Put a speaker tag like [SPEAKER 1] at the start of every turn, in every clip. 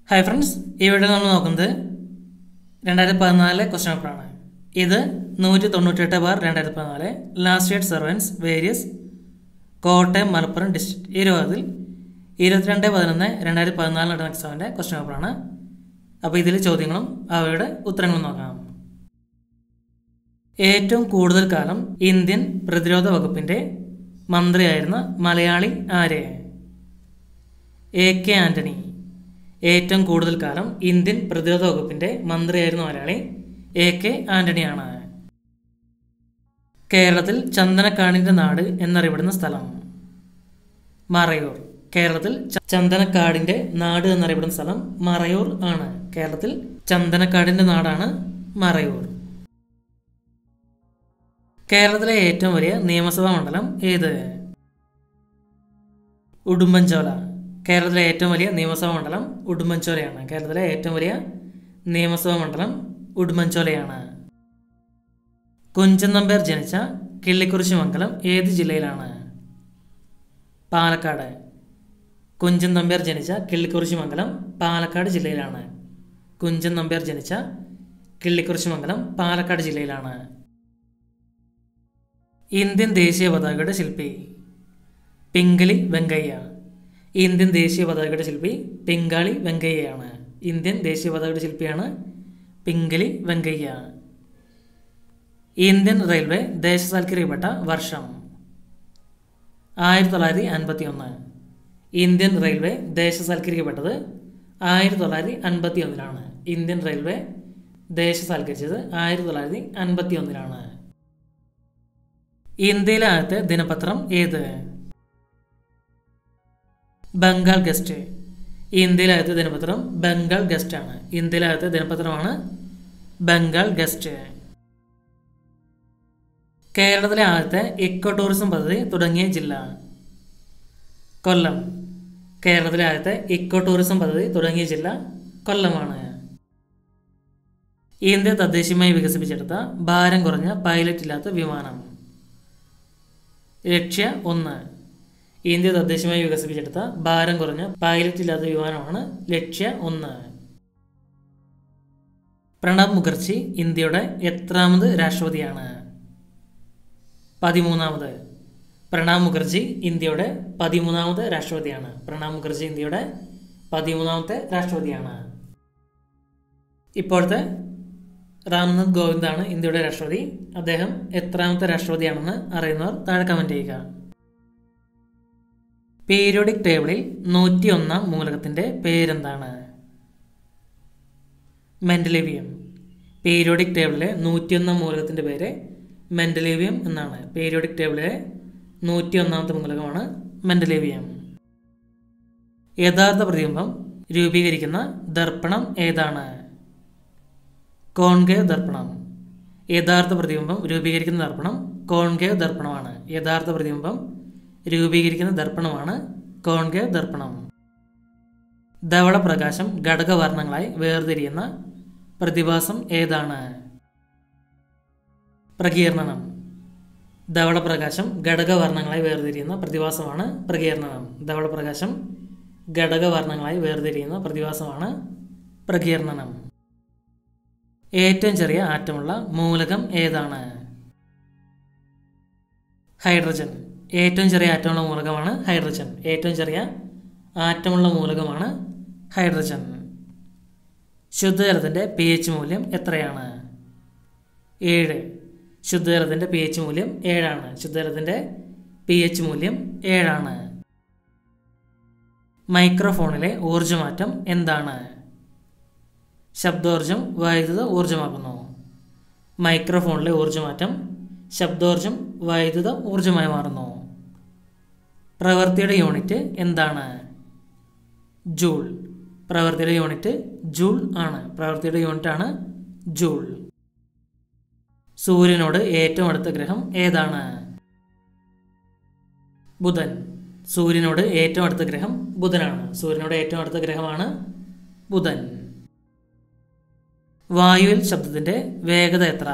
[SPEAKER 1] hi friends ഈ video നമ്മൾ നോക്കുന്നത് രണ്ടായിരത്തി പതിനാലിലെ ക്വസ്റ്റ്യൻ പേപ്പറാണ് ഇത് നൂറ്റി തൊണ്ണൂറ്റെട്ട് ബാർ രണ്ടായിരത്തി പതിനാല് last year servants various Kottayam Malappuram district ഈ രൂപത്തിൽ ഇരുപത്തിരണ്ട് പതിനൊന്ന് രണ്ടായിരത്തി പതിനാലിൽ നടന്ന എക്സാമിൻ്റെ ക്വസ്റ്റ്യൻ പേപ്പറാണ് അപ്പോൾ ഇതിൽ ചോദ്യങ്ങളും അവയുടെ ഉത്തരങ്ങളും നോക്കാം ഏറ്റവും കൂടുതൽ കാലം ഇന്ത്യൻ പ്രതിരോധ വകുപ്പിൻ്റെ മന്ത്രിയായിരുന്ന മലയാളി ആര് എ കെ ആന്റണി ഏറ്റവും കൂടുതൽ കാലം ഇന്ത്യൻ പ്രതിരോധ വകുപ്പിന്റെ മന്ത്രിയായിരുന്ന മലയാളി എ കെ ആന്റണിയാണ് കേരളത്തിൽ ചന്ദനക്കാടിന്റെ നാട് എന്നറിയപ്പെടുന്ന സ്ഥലം മറയൂർ കേരളത്തിൽ ച- ചന്ദനക്കാടിന്റെ നാട് എന്നറിയപ്പെടുന്ന സ്ഥലം മറയൂർ ആണ് കേരളത്തിൽ ചന്ദനക്കാടിന്റെ നാടാണ് മറയൂർ കേരളത്തിലെ ഏറ്റവും വലിയ നിയമസഭാ മണ്ഡലം ഏത് ഉടുമ്പൻചോല കേരളത്തിലെ ഏറ്റവും വലിയ നിയമസഭാ മണ്ഡലം ഉടുമ്പൻചോലയാണ് കേരളത്തിലെ ഏറ്റവും വലിയ നിയമസഭാ മണ്ഡലം ഉടുമ്പൻചോലയാണ് കുഞ്ചൻ നമ്പ്യാർ ജനിച്ച കിള്ളിക്കുറിശി മംഗലം ഏത് ജില്ലയിലാണ് പാലക്കാട് കുഞ്ചൻ നമ്പ്യാർ ജനിച്ച കിള്ളിക്കുറിശി മംഗലം പാലക്കാട് ജില്ലയിലാണ് കുഞ്ചൻ നമ്പ്യാർ ജനിച്ച കിള്ളിക്കുറിശി മംഗലം പാലക്കാട് ജില്ലയിലാണ് ഇന്ത്യൻ ദേശീയ പതാകയുടെ ശില്പി പിംഗലി വെങ്കയ്യ ഇന്ത്യൻ ദേശീയ പതാകയുടെ ശില്പി പിങ്കാളി വെങ്കയ്യയാണ് ഇന്ത്യൻ ദേശീയ പതാകയുടെ ശില്പിയാണ് പിംഗലി വെങ്കയ്യ ഇന്ത്യൻ റെയിൽവേ ദേശസാൽക്കരിക്കപ്പെട്ട വർഷം ആയിരത്തി തൊള്ളായിരത്തി അൻപത്തി ഒന്ന് ഇന്ത്യൻ റെയിൽവേ ദേശസാൽക്കരിക്കപ്പെട്ടത് ആയിരത്തി തൊള്ളായിരത്തി അൻപത്തി ഒന്നിലാണ് ഇന്ത്യൻ റെയിൽവേ ദേശസാൽക്കരിച്ചത് ആയിരത്തി തൊള്ളായിരത്തി അൻപത്തി ഒന്നിലാണ് ഇന്ത്യയിലെ ആദ്യത്തെ ദിനപത്രം ഏത് ബംഗാൾ ഗസ്റ്റ് ഇന്ത്യയിലെ ആദ്യത്തെ ദിനപത്രം ബംഗാൾ ഗസ്റ്റ് ആണ് ഇന്ത്യയിലെ ആദ്യത്തെ ദിനപത്രമാണ് ബംഗാൾ ഗസ്റ്റ് കേരളത്തിലെ ആദ്യത്തെ ഇക്കോ ടൂറിസം പദ്ധതി തുടങ്ങിയ ജില്ല കൊല്ലം കേരളത്തിലെ ആദ്യത്തെ ഇക്കോ ടൂറിസം പദ്ധതി തുടങ്ങിയ ജില്ല കൊല്ലമാണ് ഇന്ത്യ തദ്ദേശീയമായി വികസിപ്പിച്ചെടുത്ത ഭാരം കുറഞ്ഞ പൈലറ്റ് ഇല്ലാത്ത വിമാനം ലക്ഷ്യ ഒന്ന് ഇന്ത്യ തദ്ദേശീയമായി വികസിപ്പിച്ചെടുത്ത ഭാരം കുറഞ്ഞ പൈലറ്റ് ഇല്ലാത്ത വിമാനമാണ് ലക്ഷ്യ ഒന്ന് പ്രണബ് മുഖർജി ഇന്ത്യയുടെ എത്രാമത് രാഷ്ട്രപതിയാണ് പതിമൂന്നാമത് പ്രണബ് മുഖർജി ഇന്ത്യയുടെ പതിമൂന്നാമത് രാഷ്ട്രപതിയാണ് പ്രണബ് മുഖർജി ഇന്ത്യയുടെ പതിമൂന്നാമത്തെ രാഷ്ട്രപതിയാണ് ഇപ്പോഴത്തെ രാംനാഥ് കോവിന്ദാണ് ഇന്ത്യയുടെ രാഷ്ട്രപതി അദ്ദേഹം എത്രാമത്തെ രാഷ്ട്രപതിയാണെന്ന് അറിയുന്നവർ താഴെ കമന്റ് ചെയ്യുക പീരിയോഡിക് ടേബിളിൽ നൂറ്റി ഒന്നാം മൂലകത്തിന്റെ പേരെന്താണ് മെന്റലേവിയം പീരിയോഡിക് ടേബിളിലെ നൂറ്റിയൊന്നാം മൂലകത്തിന്റെ പേര് മെന്റലേവിയം എന്നാണ് പീരിയോഡിക് ടേബിളിലെ നൂറ്റി ഒന്നാമത്തെ മൂലകമാണ് മെന്റലേവിയം യഥാർത്ഥ പ്രതിബിംബം രൂപീകരിക്കുന്ന ദർപ്പണം ഏതാണ് കോൺകേവ് ദർപ്പണം യഥാർത്ഥ പ്രതിബിംബം രൂപീകരിക്കുന്ന ദർപ്പണം കോൺകേവ് ദർപ്പണമാണ് യഥാർത്ഥ പ്രതിബിംബം രൂപീകരിക്കുന്ന ദർപ്പണമാണ് കോൺകേവ് ദർപ്പണം ധവള പ്രകാശം ഘടകവർണ്ണങ്ങളായി വേർതിരിയുന്ന പ്രതിഭാസം ഏതാണ് പ്രകീർണനം ധവള പ്രകാശം ഘടകവർണ്ണങ്ങളായി വേർതിരിയുന്ന പ്രതിഭാസമാണ് പ്രകീർണനം ധവള പ്രകാശം ഘടകവർണ്ണങ്ങളായി വേർതിരിയുന്ന പ്രതിഭാസമാണ് പ്രകീർണനം ഏറ്റവും ചെറിയ ആറ്റമുള്ള മൂലകം ഏതാണ് ഹൈഡ്രജൻ ഏറ്റവും ചെറിയ ആറ്റമുള്ള മൂലകമാണ് ഹൈഡ്രജൻ ഏറ്റവും ചെറിയ ആറ്റമുള്ള മൂലകമാണ് ഹൈഡ്രജൻ ശുദ്ധജലത്തിൻ്റെ പി എച്ച് മൂല്യം എത്രയാണ് ഏഴ് ശുദ്ധജലത്തിൻ്റെ പി എച്ച് മൂല്യം ഏഴാണ് ശുദ്ധജലത്തിൻ്റെ പി എച്ച് മൂല്യം ഏഴാണ് മൈക്രോഫോണിലെ ഊർജ്ജമാറ്റം എന്താണ് ശബ്ദോർജം വൈദ്യുത ഊർജ്ജമാക്കുന്നു മൈക്രോഫോണിലെ ഊർജ്ജമാറ്റം ശബ്ദോർജം വൈദ്യുത ഊർജ്ജമായി മാറുന്നു പ്രവൃത്തിയുടെ യൂണിറ്റ് എന്താണ് ജൂൾ പ്രവൃത്തിയുടെ യൂണിറ്റ് ജൂൾ ആണ് പ്രവൃത്തിയുടെ യൂണിറ്റ് ആണ് ജൂൾ സൂര്യനോട് ഏറ്റവും അടുത്ത ഗ്രഹം ഏതാണ് ബുധൻ സൂര്യനോട് ഏറ്റവും അടുത്ത ഗ്രഹം ബുധനാണ് സൂര്യനോട് ഏറ്റവും അടുത്ത ഗ്രഹമാണ് ബുധൻ വായുവിൽ ശബ്ദത്തിന്റെ വേഗത എത്ര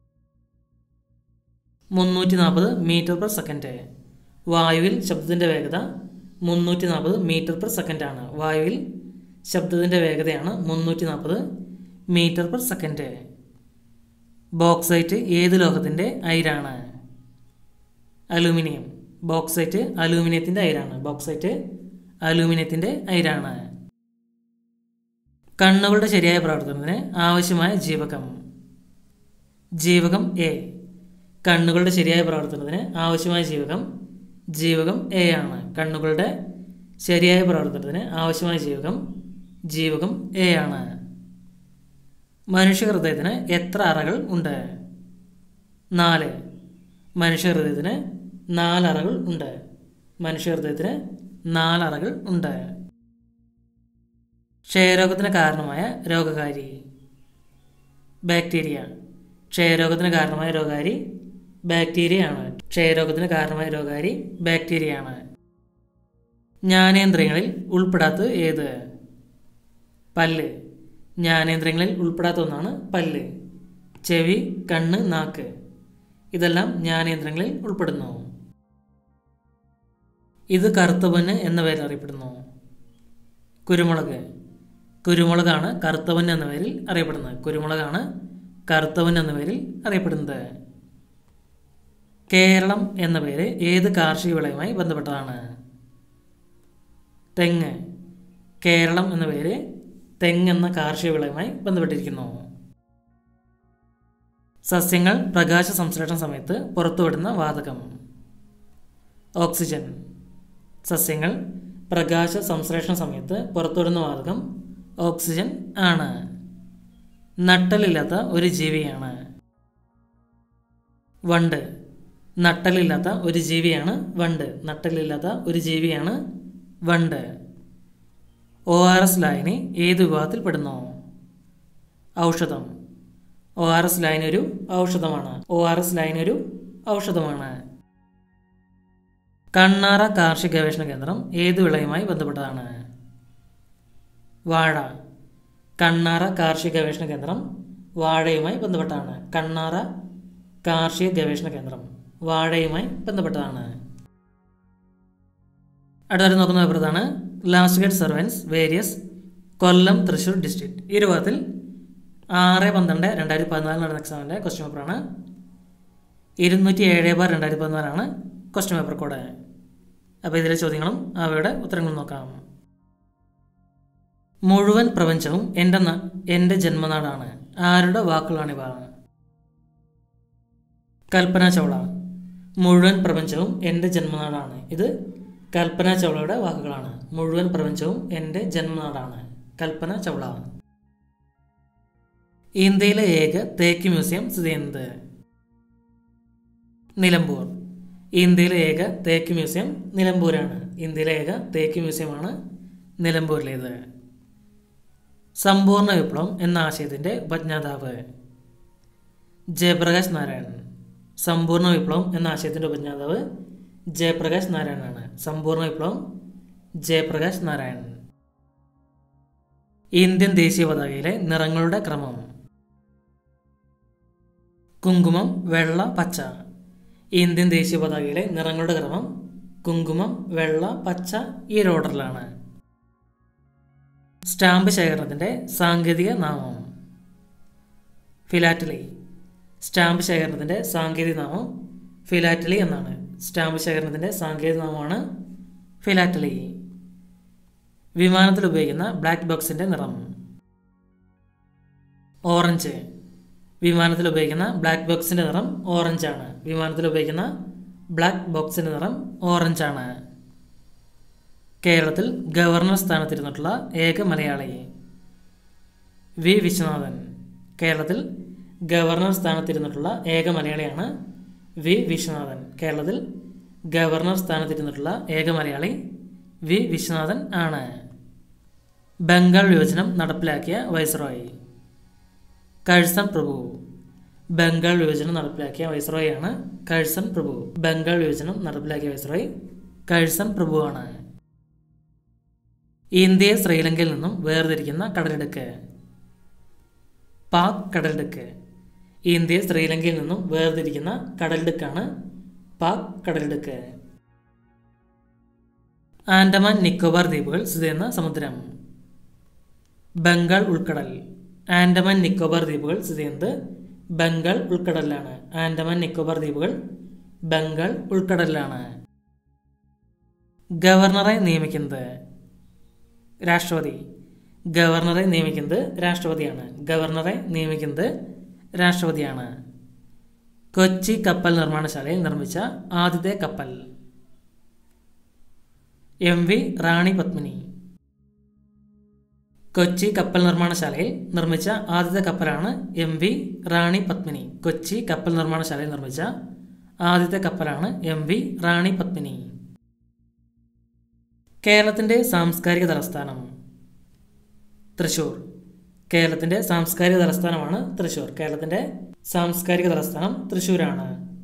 [SPEAKER 1] മുന്നൂറ്റി നാൽപ്പത് മീറ്റർ പെർ സെക്കൻഡ് വായുവിൽ ശബ്ദത്തിന്റെ വേഗത മുന്നൂറ്റി നാൽപ്പത് മീറ്റർ പെർ സെക്കൻഡ് ആണ് വായുവിൽ ശബ്ദത്തിൻ്റെ വേഗതയാണ് മുന്നൂറ്റി നാൽപ്പത് മീറ്റർ പെർ സെക്കൻഡ് ബോക്സൈറ്റ് ഏത് ലോഹത്തിൻ്റെ അയിരാണ് അലൂമിനിയം ബോക്സൈറ്റ് അലൂമിനിയത്തിൻ്റെ അയിരാണ് ബോക്സൈറ്റ് അലൂമിനിയത്തിൻ്റെ അയിരാണ് കണ്ണുകളുടെ ശരിയായ പ്രവർത്തനത്തിന് ആവശ്യമായ ജീവകം ജീവകം എ കണ്ണുകളുടെ ശരിയായ പ്രവർത്തനത്തിന് ആവശ്യമായ ജീവകം ജീവകം എ ആണ് കണ്ണുകളുടെ ശരിയായ പ്രവർത്തനത്തിന് ആവശ്യമായ ജീവകം ജീവകം എ ആണ് മനുഷ്യ ഹൃദയത്തിന് എത്ര അറകൾ ഉണ്ട് നാല് മനുഷ്യ ഹൃദയത്തിന് നാലറകൾ ഉണ്ട് മനുഷ്യ ഹൃദയത്തിന് നാലറകൾ ഉണ്ട് ക്ഷയരോഗത്തിന് കാരണമായ രോഗകാരി ബാക്ടീരിയ ക്ഷയരോഗത്തിന് കാരണമായ രോഗകാരി ബാക്ടീരിയയാണ് ക്ഷയരോഗത്തിന് കാരണമായ രോഗകാരി ബാക്ടീരിയയാണ് ജ്ഞാനേന്ദ്രിയങ്ങളിൽ ഉൾപ്പെടാത്തത് ഏത് പല്ല് ജ്ഞാനേന്ദ്രിയങ്ങളിൽ ഉൾപ്പെടാത്ത ഒന്നാണ് പല്ല് ചെവി കണ്ണ് നാക്ക് ഇതെല്ലാം ജ്ഞാനേന്ദ്രങ്ങളിൽ ഉൾപ്പെടുന്നു ഇത് കറുത്തപൊന്ന് എന്ന പേരിൽ അറിയപ്പെടുന്നു കുരുമുളക് കുരുമുളകാണ് കറുത്തവൻ എന്ന പേരിൽ അറിയപ്പെടുന്നത് കുരുമുളകാണ് കറുത്തവൻ എന്ന പേരിൽ അറിയപ്പെടുന്നത് കേരളം എന്ന പേര് ഏത് കാർഷിക വിളയുമായി ബന്ധപ്പെട്ടതാണ് തെങ്ങ് കേരളം എന്ന പേര് തെങ്ങ് എന്ന കാർഷിക വിളയുമായി ബന്ധപ്പെട്ടിരിക്കുന്നു സസ്യങ്ങൾ പ്രകാശ സംശ്ലേഷണ സമയത്ത് പുറത്തുവിടുന്ന വാതകം ഓക്സിജൻ സസ്യങ്ങൾ പ്രകാശ സംശ്ലേഷണ സമയത്ത് പുറത്തുവിടുന്ന വാതകം ഓക്സിജൻ ആണ് നട്ടലില്ലാത്ത ഒരു ജീവിയാണ് വണ്ട് നട്ടലില്ലാത്ത ഒരു ജീവിയാണ് വണ്ട് നട്ടലില്ലാത്ത ഒരു ജീവിയാണ് വണ്ട് ഒ ആർ എസ് ലായനി ഏത് വിഭാഗത്തിൽ പെടുന്നു ഔഷധം ഒ ആർ എസ് ലൈൻ ഒരു ഔഷധമാണ് ഒ ആർ എസ് ലൈൻ ഒരു ഔഷധമാണ് കണ്ണാറ കാർഷിക ഗവേഷണ കേന്ദ്രം ഏത് വിളയുമായി ബന്ധപ്പെട്ടതാണ് വാഴ കണ്ണാറ കാർഷിക ഗവേഷണ കേന്ദ്രം വാഴയുമായി ബന്ധപ്പെട്ടതാണ് കണ്ണാറ കാർഷിക ഗവേഷണ കേന്ദ്രം വാഴയുമായി ബന്ധപ്പെട്ടതാണ് അടുത്തായിട്ട് നോക്കുന്ന പേപ്പറാണ് last grade servants various Kollam Thrissur district ഈ രൂപത്തിൽ ആറ് പന്ത്രണ്ട് രണ്ടായിരത്തി പതിനാലിൽ നടന്ന എക്സാമിൻ്റെ ക്വസ്റ്റ്യൻ പേപ്പറാണ് ഇരുന്നൂറ്റി ഏഴ് ബാർ രണ്ടായിരത്തി പതിനാലാണ് ക്വസ്റ്റ്യൻ പേപ്പർ കോഡ് അപ്പോൾ ഇതിലെ ചോദ്യങ്ങളും അവയുടെ ഉത്തരങ്ങളും നോക്കാം മുഴുവൻ പ്രപഞ്ചവും എൻ്റെ ന- എൻ്റെ ജന്മനാടാണ് ആരുടെ വാക്കുകളാണിവ കൽപ്പന ചൗള മുഴുവൻ പ്രപഞ്ചവും എൻ്റെ ജന്മനാടാണ് ഇത് കൽപ്പന ചൗളയുടെ വാക്കുകളാണ് മുഴുവൻ പ്രപഞ്ചവും എൻ്റെ ജന്മനാടാണ് കൽപ്പന ചൗള ഇന്ത്യയിലെ ഏക തേക്ക് മ്യൂസിയം സ്ഥിതി ചെയ്യുന്നത് നിലമ്പൂർ ഇന്ത്യയിലെ ഏക തേക്ക് മ്യൂസിയം നിലമ്പൂരാണ് ഇന്ത്യയിലെ ഏക തേക്ക് മ്യൂസിയമാണ് നിലമ്പൂരിലേത് സമ്പൂർണ്ണ വിപ്ലവം എന്ന ആശയത്തിൻ്റെ ഉപജ്ഞാതാവ് ജയപ്രകാശ് നാരായണൻ സമ്പൂർണ്ണ വിപ്ലവം എന്ന ആശയത്തിൻ്റെ ഉപജ്ഞാതാവ് ജയപ്രകാശ് നാരായണനാണ് സമ്പൂർണ്ണ വിപ്ലവം ജയപ്രകാശ് നാരായണൻ ഇന്ത്യൻ ദേശീയ പതാകയിലെ നിറങ്ങളുടെ ക്രമം കുങ്കുമം വെള്ള പച്ച ഇന്ത്യൻ ദേശീയ പതാകയിലെ നിറങ്ങളുടെ ക്രമം കുങ്കുമം വെള്ള പച്ച ഈ ഒരു ഓർഡറിലാണ് സ്റ്റാമ്പ് ശേഖരണത്തിൻ്റെ സാങ്കേതിക നാമം ഫിലാറ്റലി സ്റ്റാമ്പ് ശേഖരണത്തിൻ്റെ സാങ്കേതിക നാമം ഫിലാറ്റലി എന്നാണ് സ്റ്റാമ്പ് ശേഖരണത്തിൻ്റെ സാങ്കേതിക നാമമാണ് ഫിലാറ്റലി വിമാനത്തിൽ ഉപയോഗിക്കുന്ന ബ്ലാക്ക് ബോക്സിൻ്റെ നിറം ഓറഞ്ച് വിമാനത്തിൽ ഉപയോഗിക്കുന്ന ബ്ലാക്ക് ബോക്സിൻ്റെ നിറം ഓറഞ്ചാണ് വിമാനത്തിൽ ഉപയോഗിക്കുന്ന ബ്ലാക്ക് ബോക്സിൻ്റെ നിറം ഓറഞ്ചാണ് കേരളത്തിൽ ഗവർണർ സ്ഥാനത്തിരുന്നിട്ടുള്ള ഏക മലയാളി വി വിശ്വനാഥൻ കേരളത്തിൽ ഗവർണർ സ്ഥാനത്തിരുന്നിട്ടുള്ള ഏക മലയാളിയാണ് വി വിശ്വനാഥൻ കേരളത്തിൽ ഗവർണർ സ്ഥാനത്തിരുന്നിട്ടുള്ള ഏക മലയാളി വി വിശ്വനാഥൻ ആണ് ബംഗാൾ വിഭജനം നടപ്പിലാക്കിയ വൈസ്രോയി കഴ്സൺ പ്രഭു ബംഗാൾ വിഭജനം നടപ്പിലാക്കിയ വൈസ്രോയാണ് കഴ്സൺ പ്രഭു ബംഗാൾ വിഭജനം നടപ്പിലാക്കിയ വൈസ്രോയി കഴ്സൺ പ്രഭുവാണ് ഇന്ത്യയെ ശ്രീലങ്കയിൽ നിന്നും വേർതിരിക്കുന്ന കടലിടുക്ക് പാക് കടലിടുക്ക് ഇന്ത്യയെ ശ്രീലങ്കയിൽ നിന്നും വേർതിരിക്കുന്ന കടലിടുക്കാണ് പാക് കടലിടുക്ക് ആൻഡമാൻ നിക്കോബാർ ദ്വീപുകൾ സ്ഥിതി ചെയ്യുന്ന സമുദ്രം ബംഗാൾ ഉൾക്കടൽ ആൻഡമാൻ നിക്കോബാർ ദ്വീപുകൾ സ്ഥിതി ചെയ്യുന്നത് ബംഗാൾ ഉൾക്കടലിലാണ് ആൻഡമാൻ നിക്കോബാർ ദ്വീപുകൾ ബംഗാൾ ഉൾക്കടലിലാണ് ഗവർണറെ നിയമിക്കുന്നത് രാഷ്ട്രപതി ഗവർണറെ നിയമിക്കുന്നത് രാഷ്ട്രപതിയാണ് ഗവർണറെ നിയമിക്കുന്നത് രാഷ്ട്രപതിയാണ് കൊച്ചി കപ്പൽ നിർമ്മാണശാലയിൽ നിർമ്മിച്ച ആദ്യത്തെ കപ്പൽ എം വി റാണി പത്മിനി കൊച്ചി കപ്പൽ നിർമ്മാണശാലയിൽ നിർമ്മിച്ച ആദ്യത്തെ കപ്പലാണ് എം വി റാണി പത്മിനി കൊച്ചി കപ്പൽ നിർമ്മാണശാലയിൽ നിർമ്മിച്ച ആദ്യത്തെ കപ്പലാണ് എം വി റാണി പത്മിനി കേരളത്തിൻ്റെ സാംസ്കാരിക തലസ്ഥാനം തൃശൂർ കേരളത്തിൻ്റെ സാംസ്കാരിക തലസ്ഥാനമാണ് തൃശൂർ കേരളത്തിൻ്റെ സാംസ്കാരിക തലസ്ഥാനം തൃശൂരാണ്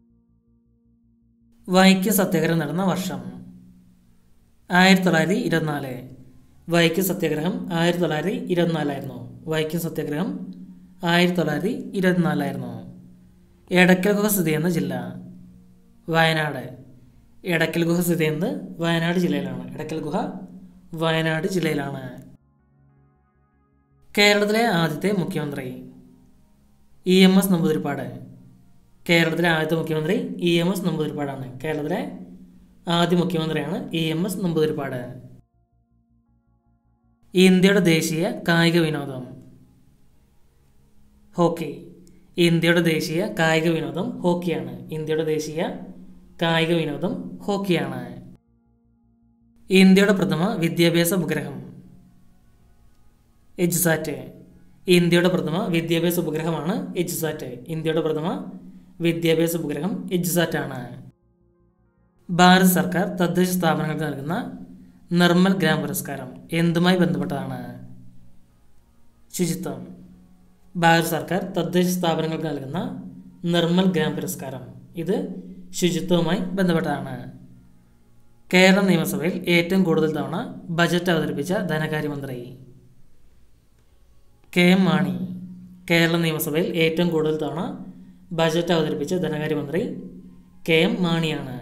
[SPEAKER 1] വൈക്കം സത്യാഗ്രഹം നടന്ന വർഷം ആയിരത്തി തൊള്ളായിരത്തി ഇരുപത്തിനാല് വൈക്കം സത്യാഗ്രഹം ആയിരത്തി തൊള്ളായിരത്തി ഇരുപത്തിനാലായിരുന്നു വൈക്കം സത്യാഗ്രഹം ആയിരത്തി തൊള്ളായിരത്തി ഇരുപത്തിനാലായിരുന്നു എടക്കൽ ഗുഹ സ്ഥിതി ചെയ്യുന്ന ജില്ല വയനാട് എടക്കൽ ഗുഹ സ്ഥിതി ചെയ്യുന്നത് വയനാട് ജില്ലയിലാണ് എടക്കൽ ഗുഹ വയനാട് ജില്ലയിലാണ് കേരളത്തിലെ ആദ്യത്തെ മുഖ്യമന്ത്രി ഇ എം എസ് നമ്പൂതിരിപ്പാട് കേരളത്തിലെ ആദ്യത്തെ മുഖ്യമന്ത്രി ഇ എം എസ് നമ്പൂതിരിപ്പാടാണ് കേരളത്തിലെ ആദ്യ മുഖ്യമന്ത്രിയാണ് ഇ എം എസ് നമ്പൂതിരിപ്പാട് ഇന്ത്യയുടെ ദേശീയ കായിക വിനോദം ഹോക്കി ഇന്ത്യയുടെ ദേശീയ കായിക വിനോദം ഹോക്കിയാണ് ഇന്ത്യയുടെ ദേശീയ കായിക വിനോദം ഹോക്കിയാണ് ഇന്ത്യയുടെ പ്രഥമ വിദ്യാഭ്യാസ ഉപഗ്രഹം എജ്സാറ്റ് ഇന്ത്യയുടെ പ്രഥമ വിദ്യാഭ്യാസ ഉപഗ്രഹമാണ് എജ്സാറ്റ് ഇന്ത്യയുടെ പ്രഥമ വിദ്യാഭ്യാസ ഉപഗ്രഹം എജ്സാറ്റ് ആണ് ഭാരത സർക്കാർ തദ്ദേശ സ്ഥാപനങ്ങൾക്ക് നൽകുന്ന നിർമ്മൽ ഗ്രാം പുരസ്കാരം എന്തുമായി ബന്ധപ്പെട്ടതാണ് ശുചിത്വം ഭാരത സർക്കാർ തദ്ദേശ സ്ഥാപനങ്ങൾക്ക് നൽകുന്ന നിർമ്മൽ ഗ്രാം പുരസ്കാരം ഇത് ശുചിത്വവുമായി ബന്ധപ്പെട്ടതാണ് കേരള നിയമസഭയിൽ ഏറ്റവും കൂടുതൽ തവണ ബജറ്റ് അവതരിപ്പിച്ച ധനകാര്യമന്ത്രി കെ എം മാണി കേരള നിയമസഭയിൽ ഏറ്റവും കൂടുതൽ തവണ ബജറ്റ് അവതരിപ്പിച്ച ധനകാര്യമന്ത്രി കെ എം മാണിയാണ്